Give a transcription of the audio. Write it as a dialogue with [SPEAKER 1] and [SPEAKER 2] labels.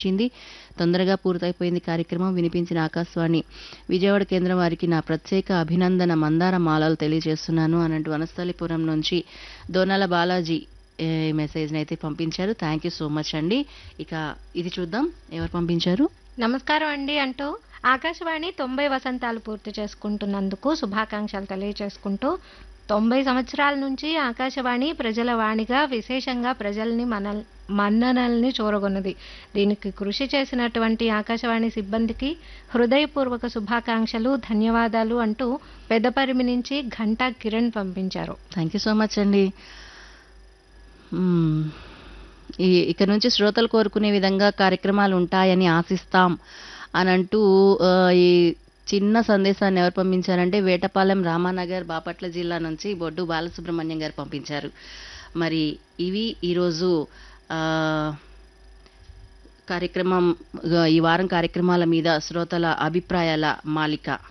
[SPEAKER 1] వచ్చింది తొందరగా పూర్తయిపోయింది కార్యక్రమం వినిపించిన ఆకాశవాణి విజయవాడ కేంద్రం వారికి నా ప్రత్యేక అభినందన మందార మాలలు తెలియజేస్తున్నాను అనంటూ వనస్థలిపురం నుంచి దోనాల బాలాజీ ఏ, ఈ మెసేజ్ని అయితే పంపించారు థ్యాంక్ యూ సో మచ్ అండి ఇక ఇది చూద్దాం ఎవరు పంపించారు
[SPEAKER 2] నమస్కారం అండి అంటూ ఆకాశవాణి తొంభై వసంతాలు పూర్తి చేసుకుంటున్నందుకు శుభాకాంక్షలు తెలియజేసుకుంటూ తొంభై సంవత్సరాల నుంచి ఆకాశవాణి ప్రజల వాణిగా విశేషంగా ప్రజల్ని మన మన్ననల్ని చూరగొన్నది దీనికి కృషి చేసినటువంటి ఆకాశవాణి సిబ్బందికి హృదయపూర్వక శుభాకాంక్షలు ధన్యవాదాలు అంటూ పెద్దపరిమి నుంచి ఘంటా కిరణ్ పంపించారు
[SPEAKER 1] థ్యాంక్ యూ సో మచ్ అండి మ్మ్. ఈ ఇక నుంచి శ్రోతలు కోరుకునే విధంగా కార్యక్రమాలు ఉంటాయని ఆశిస్తాం అని అంటూ ఆ, ఈ చిన్న సందేశాన్ని ఎవరు పంపించారంటే వేటపాలెం రామానగర్ బాపట్ల జిల్లా నుంచి బొడ్డు బాలసుబ్రహ్మణ్యం గారు పంపించారు మరి ఇవి ఈరోజు ఆ, కార్యక్రమం ఈ వారం కార్యక్రమాల మీద శ్రోతల అభిప్రాయాల మాలిక